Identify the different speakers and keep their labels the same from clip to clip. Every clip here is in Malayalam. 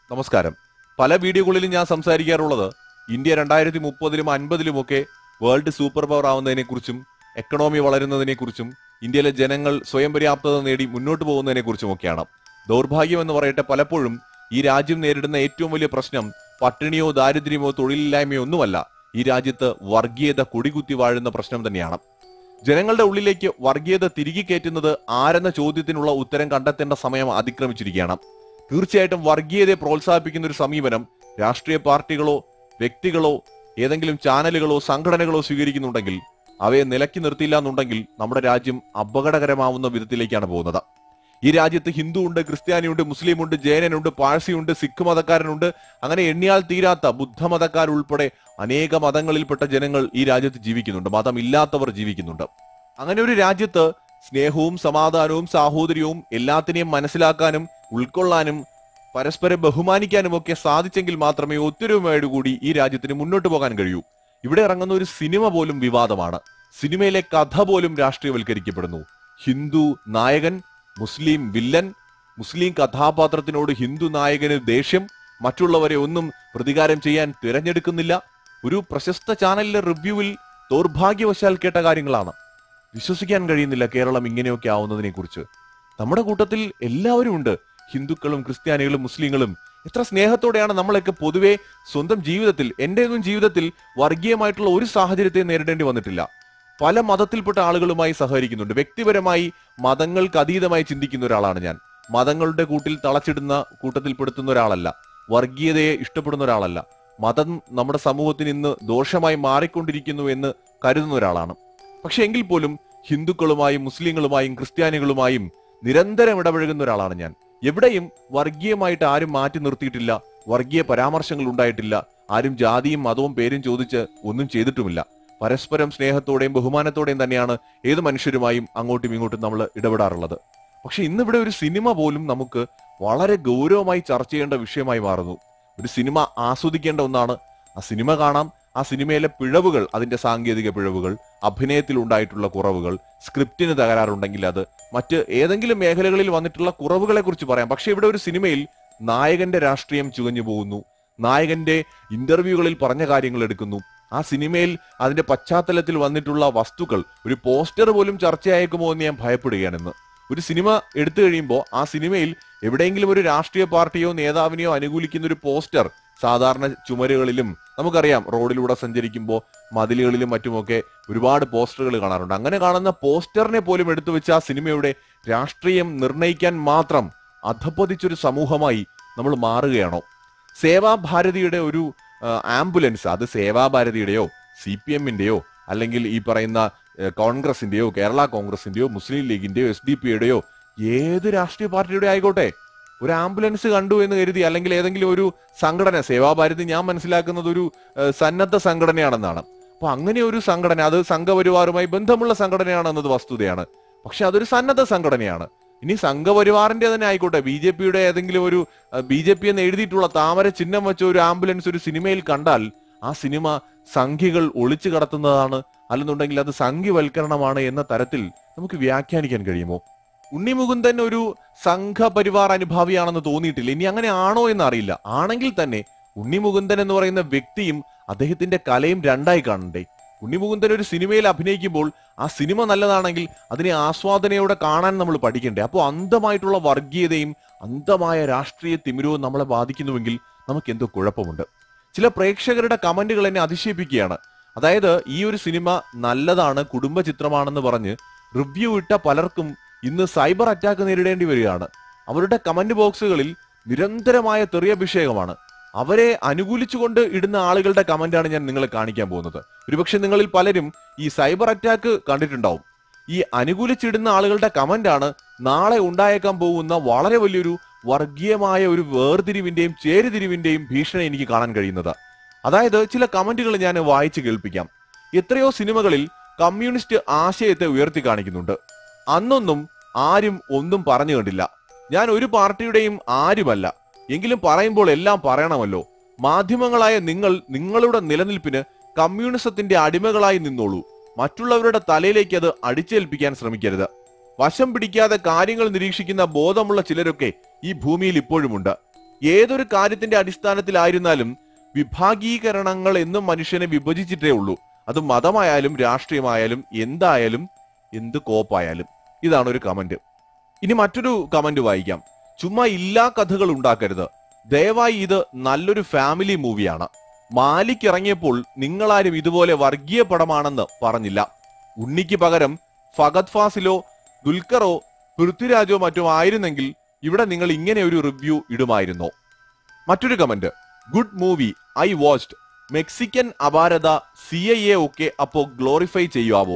Speaker 1: നമസ്കാരം പല വീഡിയോകളിലും ഞാൻ സംസാരിക്കാറുള്ളത് ഇന്ത്യ രണ്ടായിരത്തി മുപ്പതിലും അൻപതിലുമൊക്കെ വേൾഡ് സൂപ്പർ പവർ ആവുന്നതിനെ കുറിച്ചും എക്കണോമി വളരുന്നതിനെ കുറിച്ചും ഇന്ത്യയിലെ ജനങ്ങൾ സ്വയം പര്യാപ്തത നേടി മുന്നോട്ട് പോകുന്നതിനെ കുറിച്ചുമൊക്കെയാണ് ദൗർഭാഗ്യം എന്ന് പറയട്ടെ പലപ്പോഴും ഈ രാജ്യം നേരിടുന്ന ഏറ്റവും വലിയ പ്രശ്നം പട്ടിണിയോ ദാരിദ്ര്യമോ തൊഴിലില്ലായ്മയോ ഒന്നുമല്ല ഈ രാജ്യത്ത് വർഗീയത കൊടികുത്തി വാഴുന്ന പ്രശ്നം തന്നെയാണ് ജനങ്ങളുടെ ഉള്ളിലേക്ക് വർഗീയത തിരികെ കയറ്റുന്നത് ആരെന്ന ചോദ്യത്തിനുള്ള ഉത്തരം കണ്ടെത്തേണ്ട സമയം അതിക്രമിച്ചിരിക്കുകയാണ് തീർച്ചയായിട്ടും വർഗീയതയെ പ്രോത്സാഹിപ്പിക്കുന്ന ഒരു സമീപനം രാഷ്ട്രീയ പാർട്ടികളോ വ്യക്തികളോ ഏതെങ്കിലും ചാനലുകളോ സംഘടനകളോ സ്വീകരിക്കുന്നുണ്ടെങ്കിൽ അവയെ നിലക്കി നിർത്തിയില്ല എന്നുണ്ടെങ്കിൽ നമ്മുടെ രാജ്യം അപകടകരമാവുന്ന വിധത്തിലേക്കാണ് പോകുന്നത് ഈ രാജ്യത്ത് ഹിന്ദു ഉണ്ട് ക്രിസ്ത്യാനിയുണ്ട് മുസ്ലിമുണ്ട് ജൈനനുണ്ട് പാഴ്സിയുണ്ട് സിഖ് മതക്കാരനുണ്ട് അങ്ങനെ എണ്ണിയാൽ തീരാത്ത ബുദ്ധമതക്കാരുൾപ്പെടെ അനേക മതങ്ങളിൽപ്പെട്ട ജനങ്ങൾ ഈ രാജ്യത്ത് ജീവിക്കുന്നുണ്ട് മതമില്ലാത്തവർ ജീവിക്കുന്നുണ്ട് അങ്ങനെ ഒരു രാജ്യത്ത് സ്നേഹവും സമാധാനവും സാഹോദര്യവും എല്ലാത്തിനെയും മനസ്സിലാക്കാനും ഉൾക്കൊള്ളാനും പരസ്പരം ബഹുമാനിക്കാനും ഒക്കെ സാധിച്ചെങ്കിൽ മാത്രമേ ഒത്തൊരുമയോടുകൂടി ഈ രാജ്യത്തിന് മുന്നോട്ട് പോകാൻ കഴിയൂ ഇവിടെ ഇറങ്ങുന്ന ഒരു സിനിമ പോലും വിവാദമാണ് സിനിമയിലെ കഥ പോലും രാഷ്ട്രീയവൽക്കരിക്കപ്പെടുന്നു ഹിന്ദു നായകൻ മുസ്ലിം വില്ലൻ മുസ്ലിം കഥാപാത്രത്തിനോട് ഹിന്ദു നായകന് ദേഷ്യം മറ്റുള്ളവരെ ഒന്നും പ്രതികാരം ചെയ്യാൻ തിരഞ്ഞെടുക്കുന്നില്ല ഒരു പ്രശസ്ത ചാനലിലെ റിവ്യൂവിൽ ദൗർഭാഗ്യവശാൽ കേട്ട കാര്യങ്ങളാണ് വിശ്വസിക്കാൻ കഴിയുന്നില്ല കേരളം ഇങ്ങനെയൊക്കെ ആവുന്നതിനെ കുറിച്ച് നമ്മുടെ കൂട്ടത്തിൽ എല്ലാവരും ഉണ്ട് ഹിന്ദുക്കളും ക്രിസ്ത്യാനികളും മുസ്ലിങ്ങളും എത്ര സ്നേഹത്തോടെയാണ് നമ്മളൊക്കെ പൊതുവെ സ്വന്തം ജീവിതത്തിൽ എന്റെയൊന്നും ജീവിതത്തിൽ വർഗീയമായിട്ടുള്ള ഒരു സാഹചര്യത്തെ നേരിടേണ്ടി വന്നിട്ടില്ല പല മതത്തിൽപ്പെട്ട ആളുകളുമായി സഹകരിക്കുന്നുണ്ട് വ്യക്തിപരമായി മതങ്ങൾക്ക് അതീതമായി ചിന്തിക്കുന്ന ഒരാളാണ് ഞാൻ മതങ്ങളുടെ കൂട്ടിൽ തളച്ചിടുന്ന കൂട്ടത്തിൽപ്പെടുത്തുന്ന ഒരാളല്ല വർഗീയതയെ ഇഷ്ടപ്പെടുന്ന ഒരാളല്ല മതം നമ്മുടെ സമൂഹത്തിന് ഇന്ന് ദോഷമായി മാറിക്കൊണ്ടിരിക്കുന്നു എന്ന് കരുതുന്ന ഒരാളാണ് പക്ഷെ എങ്കിൽ പോലും ഹിന്ദുക്കളുമായും മുസ്ലിങ്ങളുമായും ക്രിസ്ത്യാനികളുമായും നിരന്തരം ഇടപഴകുന്ന ഒരാളാണ് ഞാൻ എവിടെയും വർഗീയമായിട്ട് ആരും മാറ്റി നിർത്തിയിട്ടില്ല വർഗീയ പരാമർശങ്ങൾ ഉണ്ടായിട്ടില്ല ആരും ജാതിയും മതവും പേരും ചോദിച്ച് ഒന്നും ചെയ്തിട്ടുമില്ല പരസ്പരം സ്നേഹത്തോടെയും ബഹുമാനത്തോടെയും തന്നെയാണ് ഏത് മനുഷ്യരുമായും അങ്ങോട്ടും ഇങ്ങോട്ടും നമ്മൾ ഇടപെടാറുള്ളത് പക്ഷെ ഇന്നിവിടെ ഒരു സിനിമ പോലും നമുക്ക് വളരെ ഗൗരവമായി ചർച്ച ചെയ്യേണ്ട വിഷയമായി മാറുന്നു ഒരു സിനിമ ആസ്വദിക്കേണ്ട ഒന്നാണ് ആ സിനിമ കാണാം ആ സിനിമയിലെ പിഴവുകൾ അതിന്റെ സാങ്കേതിക പിഴവുകൾ അഭിനയത്തിൽ ഉണ്ടായിട്ടുള്ള കുറവുകൾ സ്ക്രിപ്റ്റിന് തകരാറുണ്ടെങ്കിൽ അത് മറ്റ് ഏതെങ്കിലും മേഖലകളിൽ വന്നിട്ടുള്ള കുറവുകളെ കുറിച്ച് പറയാം പക്ഷെ ഇവിടെ ഒരു സിനിമയിൽ നായകന്റെ രാഷ്ട്രീയം ചുകഞ്ഞു പോകുന്നു നായകന്റെ ഇന്റർവ്യൂകളിൽ പറഞ്ഞ കാര്യങ്ങൾ എടുക്കുന്നു ആ സിനിമയിൽ അതിന്റെ പശ്ചാത്തലത്തിൽ വന്നിട്ടുള്ള വസ്തുക്കൾ ഒരു പോസ്റ്റർ പോലും ചർച്ചയായേക്കുമോ എന്ന് ഞാൻ ഭയപ്പെടുകയാണെന്ന് ഒരു സിനിമ എടുത്തു കഴിയുമ്പോൾ ആ സിനിമയിൽ എവിടെയെങ്കിലും ഒരു രാഷ്ട്രീയ പാർട്ടിയോ നേതാവിനെയോ അനുകൂലിക്കുന്ന ഒരു പോസ്റ്റർ സാധാരണ ചുമരുകളിലും നമുക്കറിയാം റോഡിലൂടെ സഞ്ചരിക്കുമ്പോൾ മതിലുകളിലും മറ്റുമൊക്കെ ഒരുപാട് പോസ്റ്ററുകൾ കാണാറുണ്ട് അങ്ങനെ കാണുന്ന പോസ്റ്ററിനെ പോലും എടുത്തു വെച്ച് ആ സിനിമയുടെ രാഷ്ട്രീയം നിർണയിക്കാൻ മാത്രം അധപ്പതിച്ചൊരു സമൂഹമായി നമ്മൾ മാറുകയാണോ സേവാഭാരതിയുടെ ഒരു ആ, ആംബുലൻസ് അത് സേവാഭാരതിയുടെയോ സി പി എമ്മിന്റെയോ അല്ലെങ്കിൽ ഈ പറയുന്ന ഏ, കോൺഗ്രസിന്റെയോ കേരള കോൺഗ്രസിന്റെയോ മുസ്ലിം ലീഗിന്റെയോ എസ് ഡി പിയുടെയോ ഏത് രാഷ്ട്രീയ പാർട്ടിയുടെ ആയിക്കോട്ടെ ഒരു ആംബുലൻസ് കണ്ടു എന്ന് കരുതി അല്ലെങ്കിൽ ഏതെങ്കിലും ഒരു സംഘടന സേവാഭാരതി ഞാൻ മനസ്സിലാക്കുന്നത് ഒരു ഏ, സന്നദ്ധ സംഘടനയാണെന്നാണ് അപ്പൊ അങ്ങനെ ഒരു സംഘടന അത് സംഘപരിവാറുമായി ബന്ധമുള്ള സംഘടനയാണെന്നത് വസ്തുതയാണ് പക്ഷെ അതൊരു സന്നദ്ധ സംഘടനയാണ് ഇനി സംഘപരിവാറിന്റെ തന്നെ ആയിക്കോട്ടെ ബി ജെ പിയുടെ ഏതെങ്കിലും ഒരു ബി ജെ പി എന്ന് എഴുതിയിട്ടുള്ള താമര ചിഹ്നം വെച്ച ഒരു ആംബുലൻസ് ഒരു സിനിമയിൽ കണ്ടാൽ ആ സിനിമ സംഘികൾ ഒളിച്ചു കടത്തുന്നതാണ് അല്ലെന്നുണ്ടെങ്കിൽ അത് സംഘിവൽക്കരണമാണ് എന്ന തരത്തിൽ നമുക്ക് വ്യാഖ്യാനിക്കാൻ കഴിയുമോ ഉണ്ണി മുകുന്ദൻ ഒരു സംഘപരിവാർ അനുഭാവിയാണെന്ന് തോന്നിയിട്ടില്ല ഇനി അങ്ങനെ ആണോ എന്ന് അറിയില്ല ആണെങ്കിൽ തന്നെ ഉണ്ണി മുകുന്ദൻ എന്ന് പറയുന്ന വ്യക്തിയും അദ്ദേഹത്തിന്റെ കലയും രണ്ടായി കാണണ്ടേ ഉണ്ണി മുകുന്ദൻ ഒരു സിനിമയിൽ അഭിനയിക്കുമ്പോൾ ആ സിനിമ നല്ലതാണെങ്കിൽ അതിനെ ആസ്വാദനയോടെ കാണാൻ നമ്മൾ പഠിക്കണ്ടേ അപ്പോൾ അന്ധമായിട്ടുള്ള വർഗീയതയും അന്ധമായ രാഷ്ട്രീയ തിമിരവും നമ്മളെ ബാധിക്കുന്നുവെങ്കിൽ നമുക്ക് എന്തോ കുഴപ്പമുണ്ട് ചില പ്രേക്ഷകരുടെ കമന്റുകൾ എന്നെ അതിശയിപ്പിക്കുകയാണ് അതായത് ഈ ഒരു സിനിമ നല്ലതാണ് കുടുംബ ചിത്രമാണെന്ന് പറഞ്ഞ് റിവ്യൂ ഇട്ട പലർക്കും ഇന്ന് സൈബർ അറ്റാക്ക് നേരിടേണ്ടി വരികയാണ് അവരുടെ കമന്റ് ബോക്സുകളിൽ നിരന്തരമായ തെറിയഭിഷേകമാണ് അവരെ അനുകൂലിച്ചുകൊണ്ട് ഇടുന്ന ആളുകളുടെ കമന്റാണ് ഞാൻ നിങ്ങളെ കാണിക്കാൻ പോകുന്നത് ഒരുപക്ഷെ നിങ്ങളിൽ പലരും ഈ സൈബർ അറ്റാക്ക് കണ്ടിട്ടുണ്ടാവും ഈ അനുകൂലിച്ചിടുന്ന ആളുകളുടെ കമന്റാണ് നാളെ ഉണ്ടായേക്കാൻ പോകുന്ന വളരെ വലിയൊരു വർഗീയമായ ഒരു വേർതിരിവിന്റെയും ചേരിതിരിവിന്റെയും ഭീഷണി എനിക്ക് കാണാൻ കഴിയുന്നത് അതായത് ചില കമന്റുകൾ ഞാൻ വായിച്ചു കേൾപ്പിക്കാം എത്രയോ സിനിമകളിൽ കമ്മ്യൂണിസ്റ്റ് ആശയത്തെ ഉയർത്തി കാണിക്കുന്നുണ്ട് അന്നൊന്നും ആരും ഒന്നും പറഞ്ഞു കണ്ടില്ല ഞാൻ ഒരു പാർട്ടിയുടെയും ആരുമല്ല എങ്കിലും പറയുമ്പോൾ എല്ലാം പറയണമല്ലോ മാധ്യമങ്ങളായ നിങ്ങൾ നിങ്ങളുടെ നിലനിൽപ്പിന് കമ്മ്യൂണിസത്തിന്റെ അടിമകളായി നിന്നോളൂ മറ്റുള്ളവരുടെ തലയിലേക്ക് അത് അടിച്ചേൽപ്പിക്കാൻ ശ്രമിക്കരുത് വശം പിടിക്കാതെ കാര്യങ്ങൾ നിരീക്ഷിക്കുന്ന ബോധമുള്ള ചിലരൊക്കെ ഈ ഭൂമിയിൽ ഇപ്പോഴുമുണ്ട് ഏതൊരു കാര്യത്തിന്റെ അടിസ്ഥാനത്തിലായിരുന്നാലും വിഭാഗീകരണങ്ങൾ എന്നും മനുഷ്യനെ വിഭജിച്ചിട്ടേ ഉള്ളൂ അത് മതമായാലും രാഷ്ട്രീയമായാലും എന്തായാലും എന്ത് കോപ്പായാലും ഇതാണ് ഒരു കമന്റ് ഇനി മറ്റൊരു കമന്റ് വായിക്കാം ചുമ്മാ ഇല്ലാ കഥകൾ ഉണ്ടാക്കരുത് ദയവായി ഇത് നല്ലൊരു ഫാമിലി മൂവിയാണ് മാലിക് ഇറങ്ങിയപ്പോൾ നിങ്ങളാരും ഇതുപോലെ വർഗീയ പടമാണെന്ന് പറഞ്ഞില്ല ഉണ്ണിക്ക് പകരം ഫഗത് ഫാസിലോ ദുൽഖറോ പൃഥ്വിരാജോ മറ്റോ ആയിരുന്നെങ്കിൽ ഇവിടെ നിങ്ങൾ ഇങ്ങനെ ഒരു റിവ്യൂ ഇടുമായിരുന്നോ മറ്റൊരു comment good movie I watched Mexican Aparatha C I A ഒക്കെ അപ്പോ ഗ്ലോറിഫൈ ചെയ്യാവോ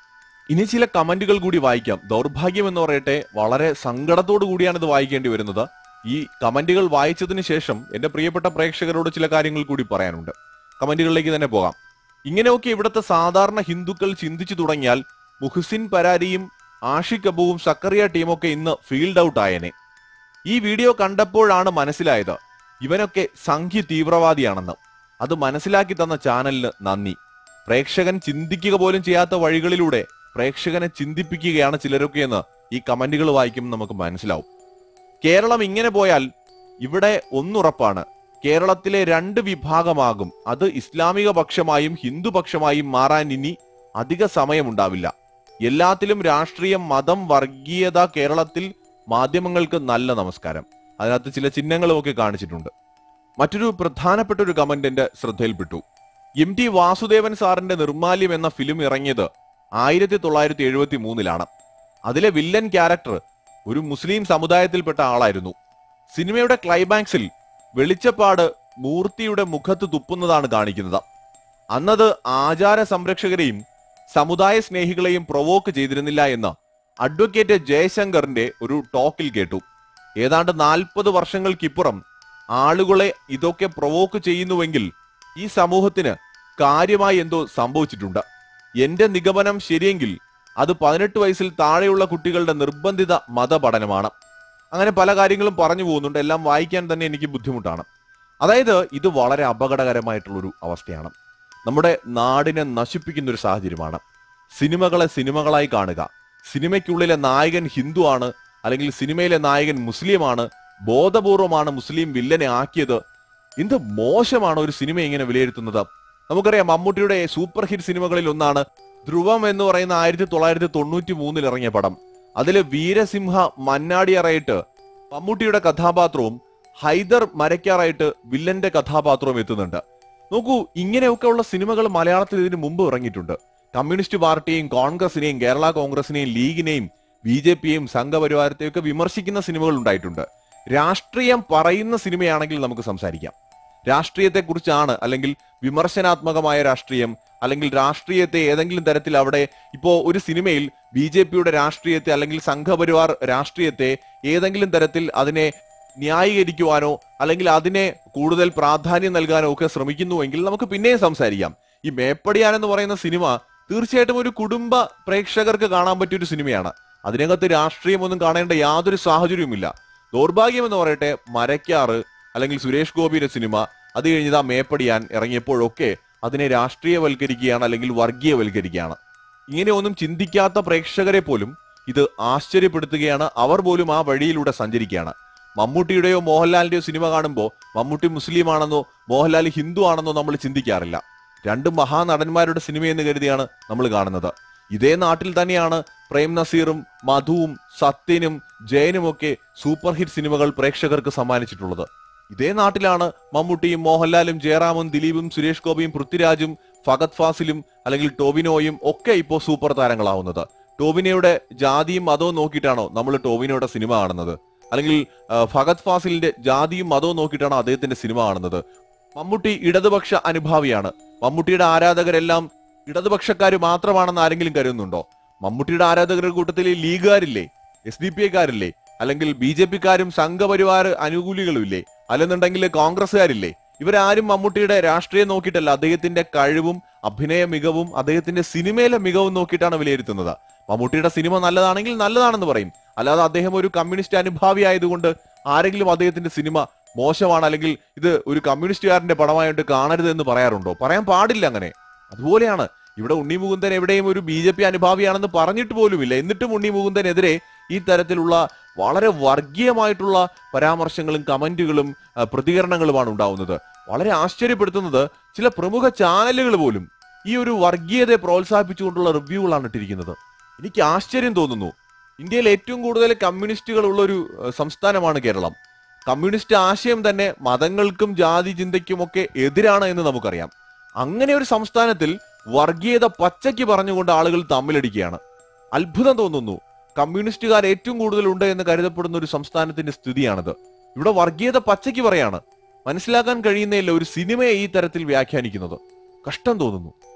Speaker 1: ഇനി ചില കമന്റുകൾ കൂടി വായിക്കാം ദൗർഭാഗ്യം എന്ന് പറയട്ടെ വളരെ സങ്കടത്തോടു കൂടിയാണ് ഇത് വായിക്കേണ്ടി വരുന്നത് ഈ കമന്റുകൾ വായിച്ചതിന് ശേഷം എന്റെ പ്രിയപ്പെട്ട പ്രേക്ഷകരോട് ചില കാര്യങ്ങൾ കൂടി പറയാനുണ്ട് കമന്റുകളിലേക്ക് തന്നെ പോകാം ഇങ്ങനെയൊക്കെ ഇവിടുത്തെ സാധാരണ ഹിന്ദുക്കൾ ചിന്തിച്ചു തുടങ്ങിയാൽ മുഹ്സിൻ പരാരിയും ആഷിഖ് അബുവും സക്കറിയ ടീമൊക്കെ ഇന്ന് ഫീൽഡ് ഔട്ട് ആയേനെ ഈ വീഡിയോ കണ്ടപ്പോഴാണ് മനസ്സിലായത് ഇവനൊക്കെ സംഖ്യ തീവ്രവാദിയാണെന്ന് അത് മനസ്സിലാക്കി തന്ന ചാനലിന് നന്ദി പ്രേക്ഷകൻ ചിന്തിക്കുക പോലും ചെയ്യാത്ത വഴികളിലൂടെ പ്രേക്ഷകനെ ചിന്തിപ്പിക്കുകയാണ് ചിലരൊക്കെയെന്ന് ഈ കമന്റുകൾ വായിക്കുമ്പോൾ നമുക്ക് മനസ്സിലാവും കേരളം ഇങ്ങനെ പോയാൽ ഇവിടെ ഒന്നുറപ്പാണ് കേരളത്തിലെ രണ്ട് വിഭാഗമാകും അത് ഇസ്ലാമിക പക്ഷമായും ഹിന്ദു പക്ഷമായും മാറാൻ ഇനി അധിക സമയമുണ്ടാവില്ല എല്ലാത്തിലും രാഷ്ട്രീയം മതം വർഗീയത കേരളത്തിൽ മാധ്യമങ്ങൾക്ക് നല്ല നമസ്കാരം അതിനകത്ത് ചില ചിഹ്നങ്ങളും ഒക്കെ കാണിച്ചിട്ടുണ്ട് മറ്റൊരു പ്രധാനപ്പെട്ട ഒരു കമന്റ് എന്റെ ശ്രദ്ധയിൽപ്പെട്ടു എം ടി വാസുദേവൻ സാറിന്റെ നിർമാല്യം എന്ന ഫിലിം ഇറങ്ങിയത് ആയിരത്തി തൊള്ളായിരത്തി എഴുപത്തി മൂന്നിലാണ് അതിലെ വില്ലൻ ക്യാരക്ടർ ഒരു മുസ്ലിം സമുദായത്തിൽപ്പെട്ട ആളായിരുന്നു സിനിമയുടെ ക്ലൈമാക്സിൽ വെളിച്ചപ്പാട് മൂർത്തിയുടെ മുഖത്ത് തുപ്പുന്നതാണ് കാണിക്കുന്നത് അന്നത് ആചാര സംരക്ഷകരെയും സമുദായ സ്നേഹികളെയും പ്രൊവോക്ക് ചെയ്തിരുന്നില്ല എന്ന് അഡ്വക്കേറ്റ് ജയശങ്കറിന്റെ ഒരു ടോക്കിൽ കേട്ടു ഏതാണ്ട് നാൽപ്പത് വർഷങ്ങൾക്കിപ്പുറം ആളുകളെ ഇതൊക്കെ പ്രൊവോക്ക് ചെയ്യുന്നുവെങ്കിൽ ഈ സമൂഹത്തിന് കാര്യമായി എന്തോ സംഭവിച്ചിട്ടുണ്ട് എന്റെ നിഗമനം ശരിയെങ്കിൽ അത് പതിനെട്ട് വയസ്സിൽ താഴെയുള്ള കുട്ടികളുടെ നിർബന്ധിത മതപഠനമാണ് അങ്ങനെ പല കാര്യങ്ങളും പറഞ്ഞു പോകുന്നുണ്ട് എല്ലാം വായിക്കാൻ തന്നെ എനിക്ക് ബുദ്ധിമുട്ടാണ് അതായത് ഇത് വളരെ അപകടകരമായിട്ടുള്ളൊരു അവസ്ഥയാണ് നമ്മുടെ നാടിനെ നശിപ്പിക്കുന്ന ഒരു സാഹചര്യമാണ് സിനിമകളെ സിനിമകളായി കാണുക സിനിമയ്ക്കുള്ളിലെ നായകൻ ഹിന്ദു ആണ് അല്ലെങ്കിൽ സിനിമയിലെ നായകൻ മുസ്ലിമാണ് ബോധപൂർവമാണ് മുസ്ലിം വില്ലനെ ആക്കിയത് എന്ത് മോശമാണ് ഒരു സിനിമ ഇങ്ങനെ വിലയിരുത്തുന്നത് നമുക്കറിയാം മമ്മൂട്ടിയുടെ സൂപ്പർ ഹിറ്റ് സിനിമകളിൽ ഒന്നാണ് ധ്രുവം എന്ന് പറയുന്ന ആയിരത്തി തൊള്ളായിരത്തി തൊണ്ണൂറ്റി മൂന്നിൽ ഇറങ്ങിയ പടം അതില് വീരസിംഹ മന്നാടിയറായിട്ട് മമ്മൂട്ടിയുടെ കഥാപാത്രവും ഹൈദർ മരക്കാറായിട്ട് വില്ലന്റെ കഥാപാത്രവും എത്തുന്നുണ്ട് നോക്കൂ ഇങ്ങനെയൊക്കെ ഉള്ള സിനിമകൾ മലയാളത്തിൽ ഇതിനു മുമ്പ് ഇറങ്ങിയിട്ടുണ്ട് കമ്മ്യൂണിസ്റ്റ് പാർട്ടിയെയും കോൺഗ്രസിനെയും കേരള കോൺഗ്രസിനെയും ലീഗിനെയും ബി ജെ പിയെയും സംഘപരിവാരത്തെയൊക്കെ വിമർശിക്കുന്ന സിനിമകൾ ഉണ്ടായിട്ടുണ്ട് രാഷ്ട്രീയം പറയുന്ന സിനിമയാണെങ്കിൽ നമുക്ക് സംസാരിക്കാം രാഷ്ട്രീയത്തെക്കുറിച്ചാണ് അല്ലെങ്കിൽ വിമർശനാത്മകമായ രാഷ്ട്രീയം അല്ലെങ്കിൽ രാഷ്ട്രീയത്തെ ഏതെങ്കിലും തരത്തിൽ അവിടെ ഇപ്പോ ഒരു സിനിമയിൽ ബി ജെ പിയുടെ രാഷ്ട്രീയത്തെ അല്ലെങ്കിൽ സംഘപരിവാർ രാഷ്ട്രീയത്തെ ഏതെങ്കിലും തരത്തിൽ അതിനെ ന്യായീകരിക്കുവാനോ അല്ലെങ്കിൽ അതിനെ കൂടുതൽ പ്രാധാന്യം നൽകാനോ ഒക്കെ ശ്രമിക്കുന്നുവെങ്കിൽ നമുക്ക് പിന്നെയും സംസാരിക്കാം ഈ മേപ്പടിയാൻ എന്ന് പറയുന്ന സിനിമ തീർച്ചയായിട്ടും ഒരു കുടുംബ പ്രേക്ഷകർക്ക് കാണാൻ പറ്റിയ ഒരു സിനിമയാണ് അതിനകത്ത് രാഷ്ട്രീയമൊന്നും കാണേണ്ട യാതൊരു സാഹചര്യവുമില്ല ദൗർഭാഗ്യം എന്ന് പറയട്ടെ മരക്കാറ് അല്ലെങ്കിൽ സുരേഷ് ഗോപിയുടെ സിനിമ അത് കഴിഞ്ഞത് ആ മേപ്പടിയാൻ ഇറങ്ങിയപ്പോഴൊക്കെ അതിനെ രാഷ്ട്രീയവൽക്കരിക്കുകയാണ് അല്ലെങ്കിൽ വർഗീയവൽക്കരിക്കുകയാണ് ഇങ്ങനെ ഒന്നും ചിന്തിക്കാത്ത പ്രേക്ഷകരെ പോലും ഇത് ആശ്ചര്യപ്പെടുത്തുകയാണ് അവർ പോലും ആ വഴിയിലൂടെ സഞ്ചരിക്കുകയാണ് മമ്മൂട്ടിയുടെയോ മോഹൻലാലിന്റെയോ സിനിമ കാണുമ്പോൾ മമ്മൂട്ടി മുസ്ലിം ആണെന്നോ മോഹൻലാൽ ഹിന്ദു ആണെന്നോ നമ്മൾ ചിന്തിക്കാറില്ല രണ്ട് മഹാനടന്മാരുടെ സിനിമയെന്ന് കരുതിയാണ് നമ്മൾ കാണുന്നത് ഇതേ നാട്ടിൽ തന്നെയാണ് പ്രേം നസീറും മധുവും സത്യനും ജയനും ഒക്കെ സൂപ്പർ ഹിറ്റ് സിനിമകൾ പ്രേക്ഷകർക്ക് സമ്മാനിച്ചിട്ടുള്ളത് ഇതേ നാട്ടിലാണ് മമ്മൂട്ടിയും മോഹൻലാലും ജയറാമും ദിലീപും സുരേഷ് ഗോപിയും പൃഥ്വിരാജും ഫഗത് ഫാസിലും അല്ലെങ്കിൽ ടോവിനോയും ഒക്കെ ഇപ്പോൾ സൂപ്പർ താരങ്ങളാവുന്നത് ടോവിനോയുടെ ജാതിയും മതവും നോക്കിയിട്ടാണോ നമ്മൾ ടോവിനോയുടെ സിനിമ കാണുന്നത് അല്ലെങ്കിൽ ആ, ഫഗത് ഫാസിലിന്റെ ജാതിയും മതവും നോക്കിയിട്ടാണോ അദ്ദേഹത്തിന്റെ സിനിമ കാണുന്നത് മമ്മൂട്ടി ഇടതുപക്ഷ അനുഭാവിയാണ് മമ്മൂട്ടിയുടെ ആരാധകരെല്ലാം ഇടതുപക്ഷക്കാർ മാത്രമാണെന്ന് ആരെങ്കിലും കരുതുന്നുണ്ടോ മമ്മൂട്ടിയുടെ ആരാധകരുടെ കൂട്ടത്തിൽ ഈ ലീഗുകാരില്ലേ എസ് ഡി പി ഐക്കാരില്ലേ അല്ലെങ്കിൽ ബി ജെ പിക്കാരും സംഘപരിവാർ അനുകൂലികളും ഇല്ലേ അല്ലെന്നുണ്ടെങ്കിൽ കോൺഗ്രസ്സുകാരില്ലേ ഇവരാരും മമ്മൂട്ടിയുടെ രാഷ്ട്രീയം നോക്കിയിട്ടല്ല അദ്ദേഹത്തിന്റെ കഴിവും അഭിനയ മികവും അദ്ദേഹത്തിന്റെ സിനിമയിലെ മികവും നോക്കിയിട്ടാണ് വിലയിരുത്തുന്നത് മമ്മൂട്ടിയുടെ സിനിമ നല്ലതാണെങ്കിൽ നല്ലതാണെന്ന് പറയും അല്ലാതെ അദ്ദേഹം ഒരു കമ്മ്യൂണിസ്റ്റ് അനുഭാവി ആയതുകൊണ്ട് ആരെങ്കിലും അദ്ദേഹത്തിന്റെ സിനിമ മോശമാണ് അല്ലെങ്കിൽ ഇത് ഒരു കമ്മ്യൂണിസ്റ്റുകാരന്റെ പടമായിട്ട് കാണരുത് എന്ന് പറയാറുണ്ടോ പറയാൻ പാടില്ല അങ്ങനെ അതുപോലെയാണ് ഇവിടെ ഉണ്ണി മുകുന്ദൻ എവിടെയും ഒരു ബി ജെ പി അനുഭാവിയാണെന്ന് പറഞ്ഞിട്ട് പോലുമില്ല എന്നിട്ടും ഉണ്ണി മുകുന്ദനെതിരെ ഈ തരത്തിലുള്ള വളരെ വർഗീയമായിട്ടുള്ള പരാമർശങ്ങളും കമന്റുകളും ആ, പ്രതികരണങ്ങളുമാണ് ഉണ്ടാവുന്നത് വളരെ ആശ്ചര്യപ്പെടുത്തുന്നത് ചില പ്രമുഖ ചാനലുകൾ പോലും ഈ ഒരു വർഗീയതയെ പ്രോത്സാഹിപ്പിച്ചുകൊണ്ടുള്ള റിവ്യൂകളാണ് ഇട്ടിരിക്കുന്നത് എനിക്ക് ആശ്ചര്യം തോന്നുന്നു ഇന്ത്യയിൽ ഏറ്റവും കൂടുതൽ കമ്മ്യൂണിസ്റ്റുകൾ ഉള്ള ഒരു ഏഹ്, സംസ്ഥാനമാണ് കേരളം കമ്മ്യൂണിസ്റ്റ് ആശയം തന്നെ മതങ്ങൾക്കും ജാതി ചിന്തയ്ക്കുമൊക്കെ എതിരാണ് എന്ന് നമുക്കറിയാം അങ്ങനെ ഒരു സംസ്ഥാനത്തിൽ വർഗീയത പച്ചയ്ക്ക് പറഞ്ഞുകൊണ്ട് ആളുകൾ തമ്മിലടിക്കുകയാണ് അത്ഭുതം തോന്നുന്നു കമ്മ്യൂണിസ്റ്റുകാർ ഏറ്റവും കൂടുതൽ ഉണ്ട് എന്ന് കരുതപ്പെടുന്ന ഒരു സംസ്ഥാനത്തിന്റെ സ്ഥിതിയാണിത് ഇവിടെ വർഗീയത പച്ചയ്ക്ക് പറയാണ് മനസ്സിലാക്കാൻ കഴിയുന്നേയില്ല ഒരു സിനിമയെ ഈ തരത്തിൽ വ്യാഖ്യാനിക്കുന്നത് കഷ്ടം തോന്നുന്നു